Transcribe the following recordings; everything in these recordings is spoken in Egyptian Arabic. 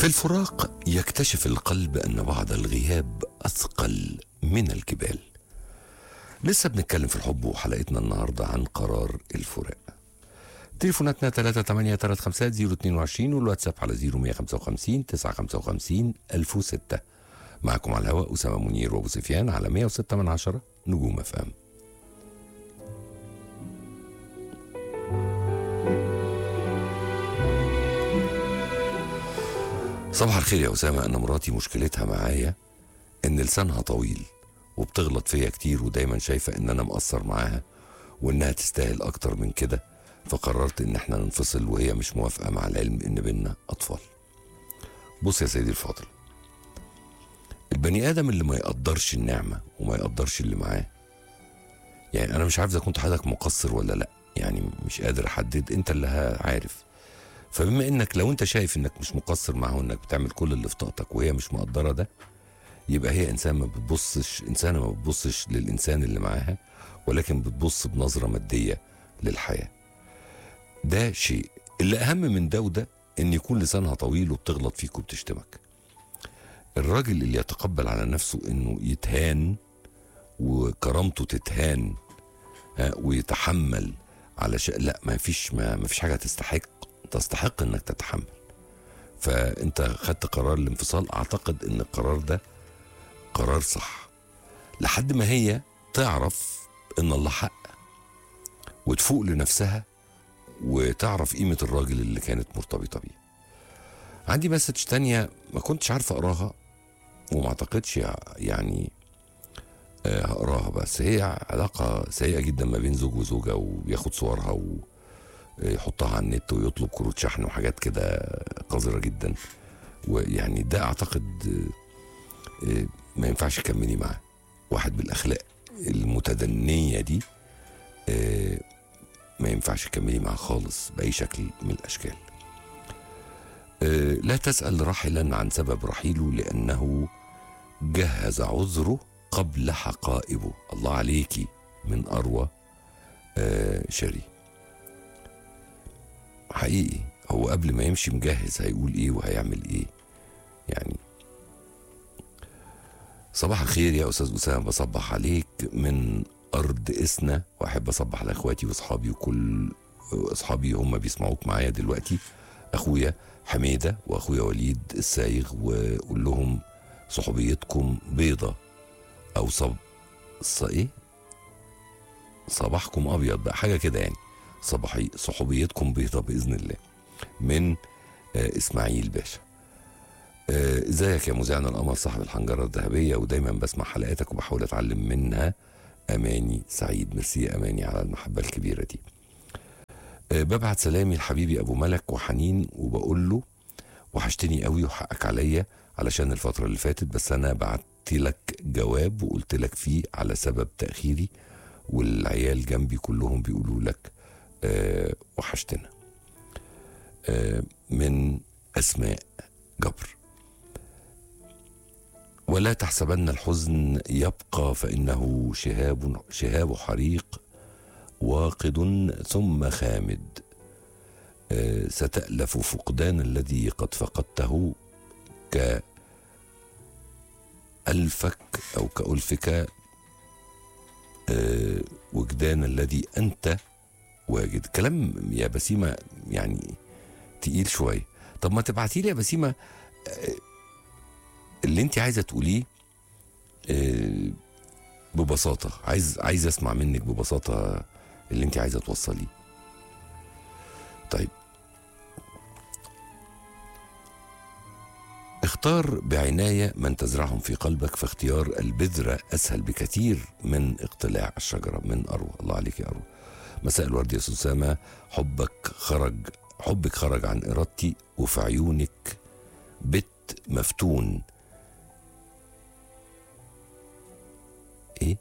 في الفراق يكتشف القلب أن بعض الغياب أثقل من الجبال لسه بنتكلم في الحب وحلقتنا النهاردة عن قرار الفراق تليفوناتنا 38350 022 والواتساب على 0155 955 1006 معكم على الهواء أسامة منير وأبو سفيان على 106 من عشرة نجوم اف ام صباح الخير يا أسامة أنا مراتي مشكلتها معايا إن لسانها طويل وبتغلط فيا كتير ودايما شايفة إن أنا مقصر معاها وإنها تستاهل أكتر من كده فقررت إن إحنا ننفصل وهي مش موافقة مع العلم إن بينا أطفال بص يا سيدي الفاضل البني آدم اللي ما يقدرش النعمة وما يقدرش اللي معاه يعني أنا مش عارف إذا كنت حضرتك مقصر ولا لأ يعني مش قادر أحدد أنت اللي عارف فبما انك لو انت شايف انك مش مقصر معاها وانك بتعمل كل اللي في طاقتك وهي مش مقدره ده يبقى هي انسان ما بتبصش انسانه ما بتبصش للانسان اللي معاها ولكن بتبص بنظره ماديه للحياه ده شيء اللي اهم من ده وده ان يكون لسانها طويل وبتغلط فيك وبتشتمك الراجل اللي يتقبل على نفسه انه يتهان وكرامته تتهان ها، ويتحمل على شيء لا ما فيش ما, ما فيش حاجه تستحق تستحق انك تتحمل فانت خدت قرار الانفصال اعتقد ان القرار ده قرار صح لحد ما هي تعرف ان الله حق وتفوق لنفسها وتعرف قيمة الراجل اللي كانت مرتبطة بيه عندي مسج تانية ما كنتش عارف اقراها وما اعتقدش يعني آه، هقراها بس هي علاقة سيئة جدا ما بين زوج وزوجة وبياخد صورها و... يحطها على النت ويطلب كروت شحن وحاجات كده قذرة جدا ويعني ده اعتقد آه، آه، ما ينفعش تكملي معاه واحد بالاخلاق المتدنية دي آه، ما ينفعش تكملي معاه خالص باي شكل من الاشكال آه، لا تسأل راحلا عن سبب رحيله لأنه جهز عذره قبل حقائبه الله عليكي من أروى آه، شري حقيقي هو قبل ما يمشي مجهز هيقول ايه وهيعمل ايه يعني صباح الخير يا استاذ اسامه بصبح عليك من ارض اسنا واحب اصبح لاخواتي واصحابي وكل اصحابي هم بيسمعوك معايا دلوقتي اخويا حميده واخويا وليد السايغ وقول لهم صحوبيتكم بيضه او صب ص ايه صباحكم ابيض بقى حاجه كده يعني صباحي صحوبيتكم بيضة بإذن الله من آه، إسماعيل باشا آه، ازيك يا مذيعنا القمر صاحب الحنجرة الذهبية ودايما بسمع حلقاتك وبحاول أتعلم منها أماني سعيد ميرسي يا أماني على المحبة الكبيرة دي آه، ببعت سلامي لحبيبي أبو ملك وحنين وبقول له وحشتني قوي وحقك عليا علشان الفترة اللي فاتت بس أنا بعت لك جواب وقلت لك فيه على سبب تأخيري والعيال جنبي كلهم بيقولوا لك آه، وحشتنا آه، من أسماء جبر ولا تحسبن الحزن يبقى فإنه شهاب شهاب حريق واقد ثم خامد آه، ستألف فقدان الذي قد فقدته كألفك أو كألفك آه، وجدان الذي أنت واجد كلام يا بسيمة يعني تقيل شوية طب ما تبعتي لي يا بسيمة آه، اللي انت عايزة تقوليه آه، ببساطة عايز عايز اسمع منك ببساطة اللي انت عايزة توصليه طيب اختار بعناية من تزرعهم في قلبك فاختيار البذرة أسهل بكثير من اقتلاع الشجرة من أروى الله عليك يا أروى مساء الورد يا أستاذ أسامة حبك خرج حبك خرج عن إرادتي وفي عيونك بت مفتون إيه؟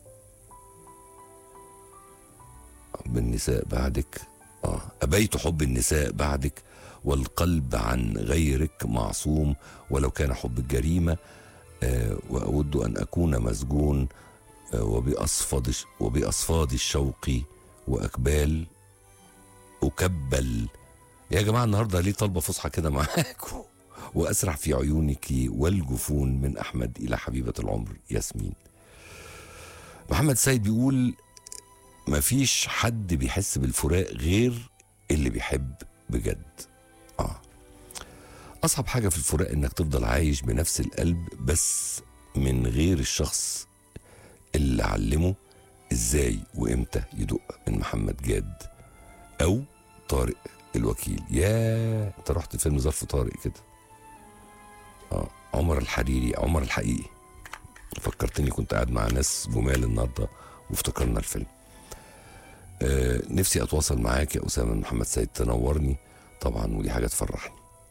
حب النساء بعدك آه أبيت حب النساء بعدك والقلب عن غيرك معصوم ولو كان حب الجريمة آه وأود أن أكون مسجون آه وبأصفاد وبأصفاد الشوق وأكبال أكبل يا جماعة النهاردة ليه طالبة فصحى كده معاكم وأسرح في عيونك والجفون من أحمد إلى حبيبة العمر ياسمين محمد سيد بيقول مفيش حد بيحس بالفراق غير اللي بيحب بجد آه أصعب حاجة في الفراق إنك تفضل عايش بنفس القلب بس من غير الشخص اللي علمه إزاي وإمتى يدق من محمد جاد أو طارق الوكيل يا انت رحت فيلم ظرف طارق كده اه عمر الحريري عمر الحقيقي فكرتني كنت قاعد مع ناس جمال النهارده وافتكرنا الفيلم آه نفسي اتواصل معاك يا اسامه محمد سيد تنورني طبعا ودي حاجه تفرحني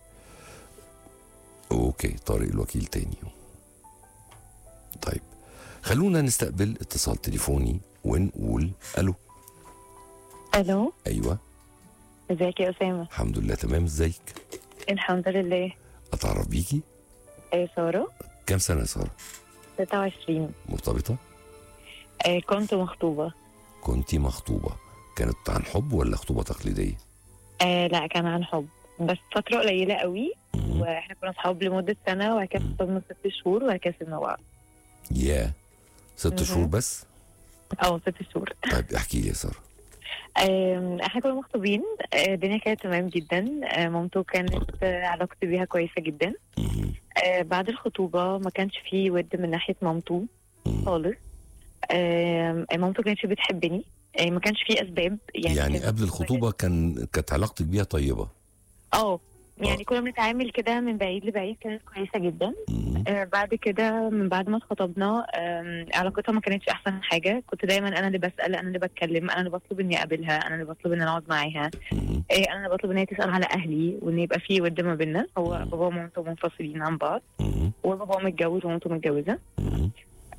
اوكي طارق الوكيل تاني طيب خلونا نستقبل اتصال تليفوني ونقول الو الو ايوه ازيك يا اسامه الحمد لله تمام ازيك الحمد لله اتعرف بيكي ايه ساره كام سنه يا ساره 26 مرتبطه آه كنت مخطوبه كنتي مخطوبه كانت عن حب ولا خطوبه تقليديه آه لا كان عن حب بس فتره قليله قوي مم. واحنا كنا اصحاب لمده سنه وبعد كده خطبنا ست شهور وبعد كده سيبنا بعض يا ست مهم. شهور بس اه ست شهور طيب احكي لي يا ساره آه احنا كنا مخطوبين آه، الدنيا كانت تمام جدا آه مامته كانت آه علاقتي بيها كويسه جدا مم. آه بعد الخطوبه ما كانش فيه ود من ناحيه مامته مم. خالص آه مامته كانتش بتحبني آه ما كانش فيه اسباب يعني يعني كان- قبل الخطوبه كان كانت علاقتك بيها طيبه اه يعني آه. كنا بنتعامل كده من بعيد لبعيد كانت كويسه جدا مم. آه بعد كده من بعد ما اتخطبنا آم، علاقتها ما كانتش احسن حاجه كنت دايما انا اللي بسال انا اللي بتكلم انا اللي بطلب اني اقابلها انا اللي بطلب ان انا اقعد معاها مم. آه انا اللي بطلب ان هي تسال على اهلي وان يبقى في ود ما بيننا هو مم. بابا ومامته منفصلين عن بعض مم. وبابا متجوز ومامته متجوزه مم.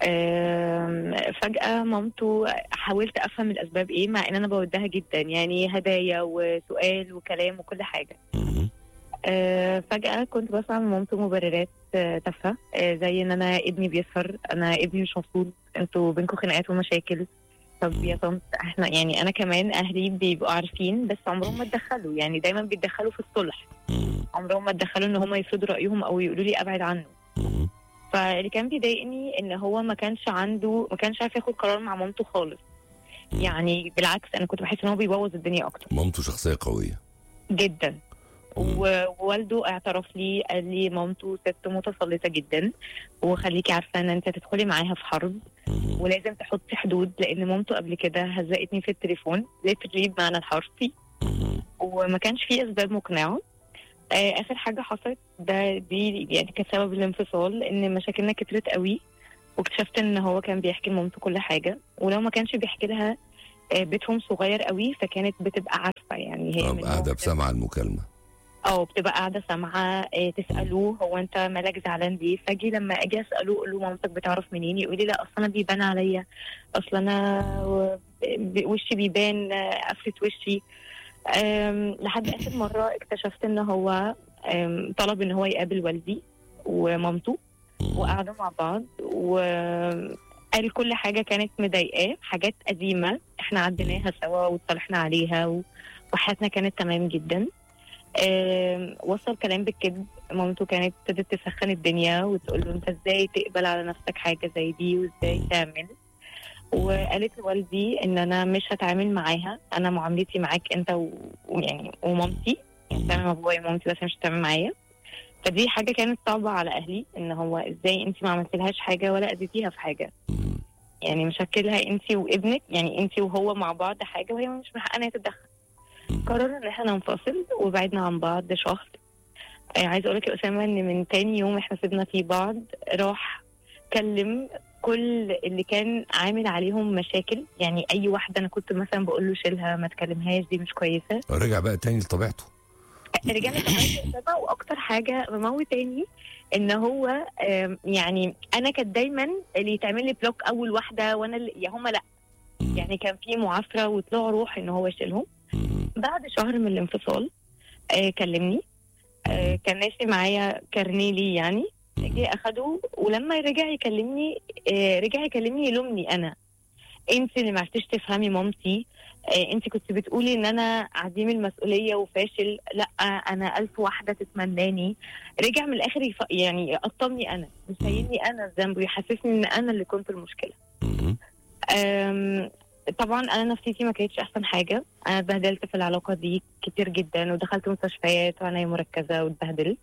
آم، فجأة مامته حاولت أفهم الأسباب إيه مع إن أنا بودها جدا يعني هدايا وسؤال وكلام وكل حاجة مم. آه، فجأة كنت بسمع من مامته مبررات آه، تافهة آه، زي ان انا ابني بيسهر انا ابني مش مبسوط انتوا بينكم خناقات ومشاكل طب يا طنط احنا يعني انا كمان اهلي بيبقوا عارفين بس عمرهم ما اتدخلوا يعني دايما بيتدخلوا في الصلح مم. عمرهم ما اتدخلوا ان هم يفرضوا رايهم او يقولوا لي ابعد عنه مم. فاللي كان بيضايقني ان هو ما كانش عنده ما كانش عارف ياخد قرار مع مامته خالص يعني بالعكس انا كنت بحس ان هو بيبوظ الدنيا اكتر مامته شخصيه قويه جدا مم. ووالده اعترف لي قال لي مامته ست متسلطه جدا وخليكي عارفه ان انت تدخلي معاها في حرب مم. ولازم تحطي حدود لان مامته قبل كده هزقتني في التليفون ليترلي بمعنى الحرفي مم. وما كانش في اسباب مقنعه آه اخر حاجه حصلت ده دي يعني كانت سبب الانفصال ان مشاكلنا كترت قوي واكتشفت ان هو كان بيحكي لمامته كل حاجه ولو ما كانش بيحكي لها آه بيتهم صغير قوي فكانت بتبقى عارفه يعني هي طب من قاعده نوع- بسمع المكالمه اه بتبقى قاعده سامعه آه، تسالوه هو انت مالك زعلان ليه فاجي لما اجي اساله اقول له مامتك بتعرف منين يقول لي لا اصل انا بيبان عليا اصل انا و- ب- وشي بيبان آه، قفله وشي آم، لحد اخر مره اكتشفت ان هو آم، طلب ان هو يقابل والدي ومامته مم. وقعدوا مع بعض وقال كل حاجة كانت مضايقاه حاجات قديمة احنا عديناها سوا وتصالحنا عليها و- وحياتنا كانت تمام جدا آم، وصل كلام بالكذب مامته كانت ابتدت تسخن الدنيا وتقول له انت ازاي تقبل على نفسك حاجة زي دي وازاي تعمل وقالت لوالدي ان انا مش هتعامل معاها انا معاملتي معاك انت و- ويعني ومامتي يعني مم. تعمل مع بابايا ومامتي بس مش هتعمل معايا فدي حاجه كانت صعبه على اهلي ان هو ازاي انت ما عملتلهاش حاجه ولا اذيتيها في حاجه مم. يعني مشكلها انت وابنك يعني انت وهو مع بعض حاجه وهي مش من حقها ان هي تتدخل مم. قررنا ان احنا ننفصل وبعدنا عن بعض شهر آه، عايزه اقول لك يا اسامه ان من تاني يوم احنا سيبنا فيه بعض راح كلم كل اللي كان عامل عليهم مشاكل يعني اي واحده انا كنت مثلا بقول له شيلها ما تكلمهاش دي مش كويسه رجع بقى تاني لطبيعته رجعنا كمان سبا واكتر حاجه بموت تاني ان هو آم، يعني انا كانت دايما اللي يتعمل لي بلوك اول واحده وانا اللي يا هما لا مم. يعني كان في معافره وطلع روح ان هو يشيلهم مم. بعد شهر من الانفصال آه كلمني آه كان ماشي معايا كارنيه لي يعني جه اخده ولما رجع يكلمني آه رجع يكلمني يلومني انا انت اللي ما عرفتيش تفهمي مامتي انت كنت بتقولي ان انا عديم المسؤوليه وفاشل لا انا الف واحده تتمناني رجع من الاخر يف... يعني يقطمني انا يسيبني انا الذنب ويحسسني ان انا اللي كنت المشكله مم. أم، طبعا انا نفسيتي ما كانتش احسن حاجه انا اتبهدلت في العلاقه دي كتير جدا ودخلت مستشفيات وعنايه مركزه واتبهدلت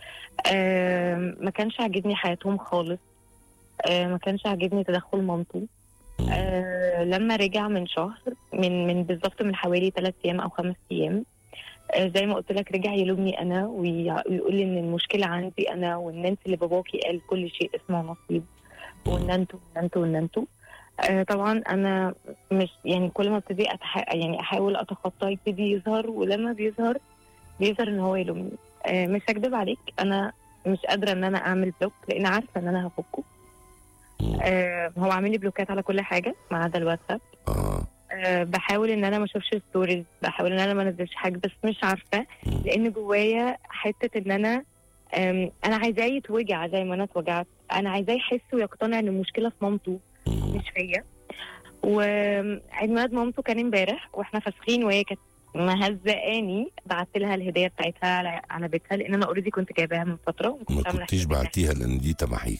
أم، ما كانش عاجبني حياتهم خالص أه، ما كانش عاجبني تدخل مامته مم. أه، لما رجع من شهر من من بالظبط من حوالي ثلاث ايام او خمس ايام أه، زي ما قلت لك رجع يلومني انا وي- ويقول لي ان المشكله عندي انا وان انت اللي باباكي قال كل شيء اسمه نصيب وان انتوا وان انتوا وان انتوا آه طبعا انا مش يعني كل ما ابتدي أتح... يعني احاول اتخطى يبتدي يظهر ولما بيظهر بيظهر ان هو يلومني آه مش هكدب عليك انا مش قادره ان انا اعمل بلوك لان عارفه ان انا هفكه مم. آه هو عامل لي بلوكات على كل حاجه ما عدا الواتساب اه آه بحاول ان انا ما اشوفش ستوريز بحاول ان انا ما انزلش حاجه بس مش عارفه مم. لان جوايا حته ان انا آم، انا عايزاه يتوجع زي ما انا اتوجعت انا عايزاه يحس ويقتنع ان المشكله في مامته مم. مش فيا وعيد ميلاد مامته كان امبارح واحنا فاسخين وهي كانت مهزقاني بعت لها الهديه بتاعتها على, على بيتها لان انا اوريدي كنت جايباها من فتره وما ما كنتش عاملة كنتيش حسابي. بعتيها لان دي تماحيك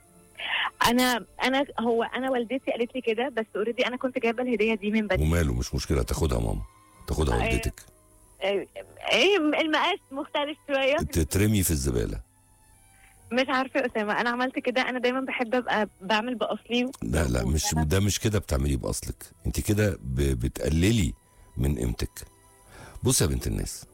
انا انا هو انا والدتي قالت لي كده بس اوريدي انا كنت جايبه الهديه دي من بدري وماله مش مشكله تاخدها ماما تاخدها آه. والدتك آه، ايه المقاس مختلف شويه تترمي في الزباله مش عارفه يا اسامه انا عملت كده انا دايما بحب ابقى بعمل باصلي لا لا مش ده مش كده بتعملي باصلك انت كده ب- بتقللي من قيمتك بص يا بنت الناس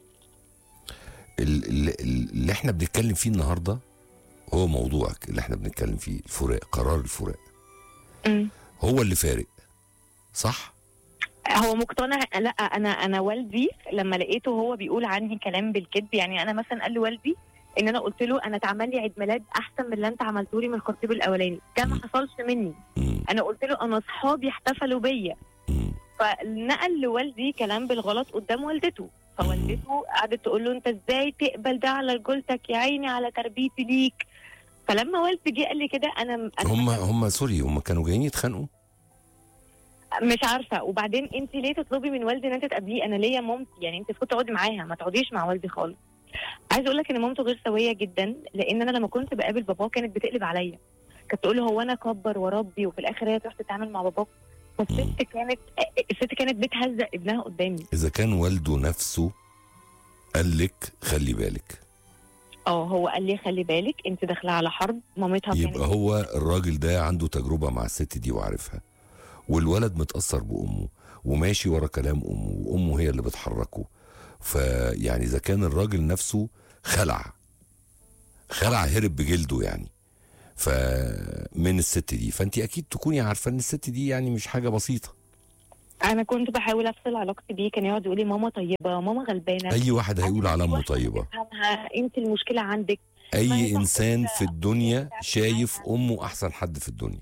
ال- ال- ال- اللي احنا بنتكلم فيه النهارده هو موضوعك اللي احنا بنتكلم فيه الفراق قرار الفراق مم. هو اللي فارق صح هو مقتنع لا انا انا والدي لما لقيته هو بيقول عني كلام بالكذب يعني انا مثلا قال لي والدي ان انا قلت له انا اتعمل لي عيد ميلاد احسن من اللي انت عملته لي من الخطيب الاولاني كان ما مم. حصلش مني مم. انا قلت له انا اصحابي احتفلوا بيا مم. فنقل لوالدي كلام بالغلط قدام والدته فوالدته قعدت تقول له انت ازاي تقبل ده على رجولتك يا عيني على تربيتي ليك فلما والدي جه قال لي كده انا انا هم هم سوري هم كانوا جايين يتخانقوا مش عارفه وبعدين انت ليه تطلبي من والدي ان انت تقابليه انا ليا مامتي يعني انت المفروض تقعدي معاها ما تقعديش مع والدي خالص عايزه اقول لك ان مامته غير سويه جدا لان انا لما كنت بقابل باباه كانت بتقلب عليا كانت تقول له هو انا اكبر واربي وفي الاخر هي تروح تتعامل مع باباك فالست كانت الست كانت بتهزق ابنها قدامي اذا كان والده نفسه قال لك خلي بالك اه هو قال لي خلي بالك انت داخله على حرب مامتها كانت يبقى هو الراجل ده عنده تجربة مع الست دي وعارفها والولد متأثر بأمه وماشي ورا كلام أمه وأمه هي اللي بتحركه فيعني إذا كان الراجل نفسه خلع خلع هرب بجلده يعني فمن الست دي فانت اكيد تكوني عارفه ان الست دي يعني مش حاجه بسيطه انا كنت بحاول افصل علاقتي بيه كان يقعد يقول لي ماما طيبه ماما غلبانه اي واحد هيقول على امه واحدة طيبه بتفهمها، انت المشكله عندك ما اي هي انسان صاحبة في الدنيا بتاعت شايف معاها. امه احسن حد في الدنيا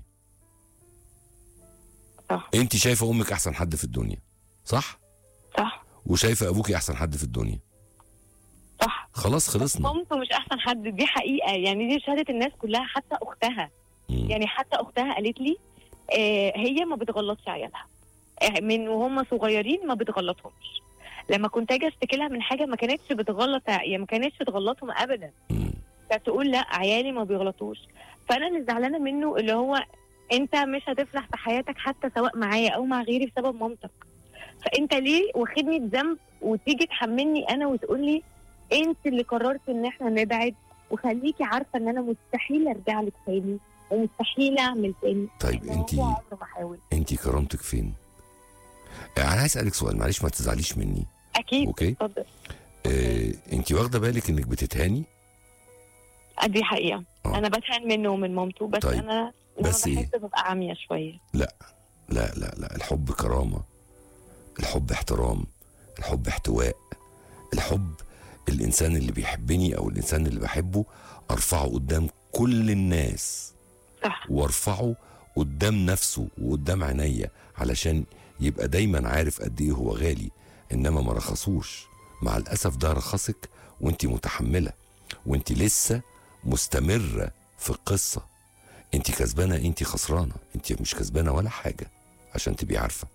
صح انت شايفه امك احسن حد في الدنيا صح صح وشايفه ابوكي احسن حد في الدنيا صح خلاص خلصنا مامته مش احسن حد دي حقيقه يعني دي شهاده الناس كلها حتى اختها مم. يعني حتى اختها قالت لي آه هي ما بتغلطش عيالها آه من وهم صغيرين ما بتغلطهمش لما كنت اجي اشتكي لها من حاجه ما كانتش بتغلط يعني ما كانتش بتغلطهم ابدا مم. كانت تقول لا عيالي ما بيغلطوش فانا اللي زعلانه منه اللي هو انت مش هتفلح في حياتك حتى سواء معايا او مع غيري بسبب مامتك فانت ليه واخدني بذنب وتيجي تحملني انا وتقول لي انت اللي قررت ان احنا نبعد وخليكي عارفه ان انا مستحيل ارجع لك تاني ومستحيل اعمل تاني طيب لأن انت هو عمره ما حاول انت كرامتك فين انا عايز اسالك سؤال معلش ما تزعليش مني اكيد اوكي اتفضل اه انت واخده بالك انك بتتهاني آه، دي حقيقه آه. انا بتهان منه ومن مامته بس طيب. انا لما بس إيه؟ بحس ببقى عاميه شويه لا لا لا الحب كرامة الحب احترام الحب احتواء الحب الإنسان اللي بيحبني أو الإنسان اللي بحبه أرفعه قدام كل الناس صح وارفعه قدام نفسه وقدام عينيا علشان يبقى دايما عارف قد ايه هو غالي انما ما رخصوش مع الاسف ده رخصك وانت متحمله وانت لسه مستمره في القصه انت كسبانه انت خسرانه انت مش كسبانه ولا حاجه عشان تبقي عارفه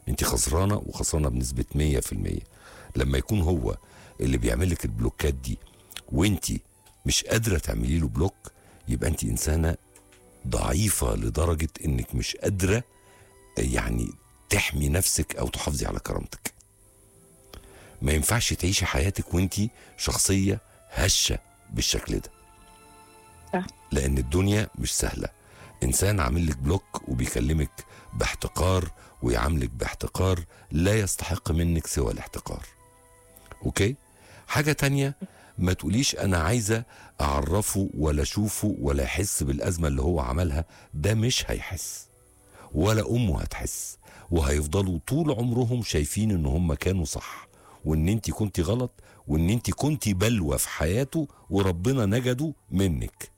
انت خسرانه وخسرانه بنسبه 100% لما يكون هو اللي بيعمل لك البلوكات دي وانت مش قادره تعملي له بلوك يبقى انت انسانه ضعيفه لدرجه انك مش قادره يعني تحمي نفسك او تحافظي على كرامتك ما ينفعش تعيشي حياتك وانت شخصيه هشه بالشكل ده صح. لان الدنيا مش سهله انسان عامل لك بلوك وبيكلمك باحتقار ويعاملك باحتقار لا يستحق منك سوى الاحتقار اوكي حاجه تانية ما تقوليش انا عايزه اعرفه ولا اشوفه ولا يحس بالازمه اللي هو عملها ده مش هيحس ولا امه هتحس وهيفضلوا طول عمرهم شايفين ان هم كانوا صح وان انت كنت غلط وان انت كنت بلوى في حياته وربنا نجده منك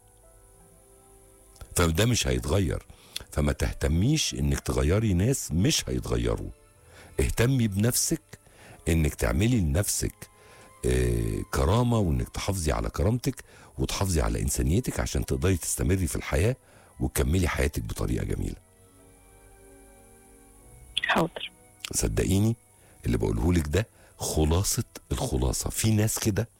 فده مش هيتغير فما تهتميش انك تغيري ناس مش هيتغيروا اهتمي بنفسك انك تعملي لنفسك آه، كرامه وانك تحافظي على كرامتك وتحافظي على انسانيتك عشان تقدري تستمري في الحياه وتكملي حياتك بطريقه جميله حاضر صدقيني اللي بقوله لك ده خلاصة الخلاصة في ناس كده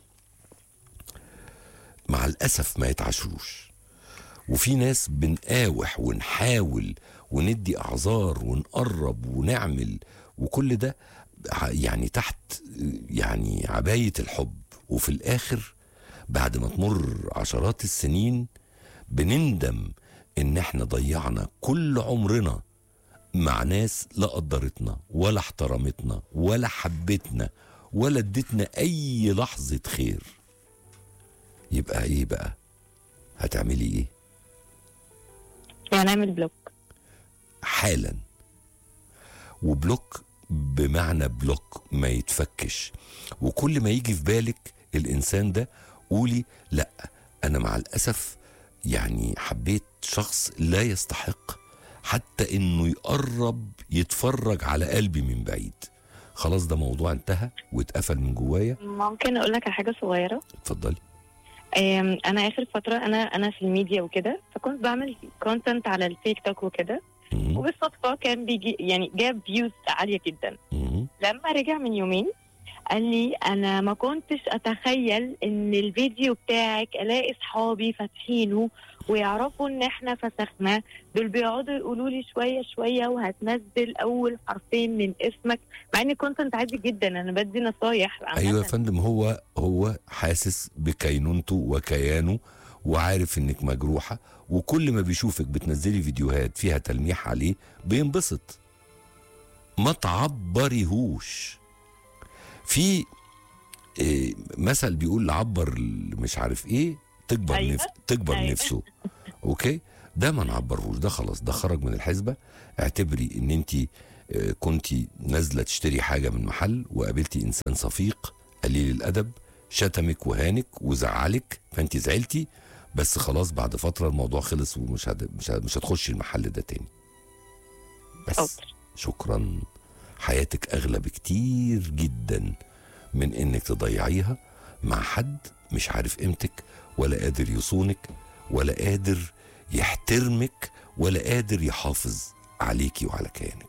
مع الأسف ما يتعاشروش وفي ناس بنقاوح ونحاول وندي أعذار ونقرب ونعمل وكل ده ع- يعني تحت يعني عباية الحب وفي الآخر بعد ما تمر عشرات السنين بنندم إن احنا ضيعنا كل عمرنا مع ناس لا قدرتنا ولا احترمتنا ولا حبتنا ولا ادتنا اي لحظة خير يبقى ايه بقى هتعملي ايه يعني اعمل بلوك حالا وبلوك بمعنى بلوك ما يتفكش وكل ما يجي في بالك الانسان ده قولي لا انا مع الاسف يعني حبيت شخص لا يستحق حتى انه يقرب يتفرج على قلبي من بعيد خلاص ده موضوع انتهى واتقفل من جوايا ممكن اقول لك على حاجه صغيره اتفضلي أم، انا اخر فتره انا انا في الميديا وكده فكنت بعمل كونتنت على التيك توك وكده مم. وبالصدفه كان بيجي يعني جاب فيوز عاليه جدا مم. لما رجع من يومين قال لي انا ما كنتش اتخيل ان الفيديو بتاعك الاقي صحابي فاتحينه ويعرفوا ان احنا فسخناه دول بيقعدوا يقولوا لي شويه شويه وهتنزل اول حرفين من اسمك مع ان كونتنت عادي جدا انا بدي نصايح عامة. ايوه يا فندم هو هو حاسس بكينونته وكيانه وعارف انك مجروحه وكل ما بيشوفك بتنزلي فيديوهات فيها تلميح عليه بينبسط ما تعبريهوش في إيه مثل بيقول عبر ال- مش عارف ايه تكبر أيوة. نفس تكبر أيوة. نفسه اوكي ده ما نعبرهوش ده خلاص ده خرج من الحسبه اعتبري ان انت كنت نازله تشتري حاجه من محل وقابلتي انسان صفيق قليل الادب شتمك وهانك وزعلك فانت زعلتي بس خلاص بعد فتره الموضوع خلص ومش هد... مش, هد... مش هتخشي المحل ده تاني بس حاضر. شكرا حياتك اغلى بكتير جدا من انك تضيعيها مع حد مش عارف قيمتك ولا قادر يصونك ولا قادر يحترمك ولا قادر يحافظ عليكي وعلى كيانك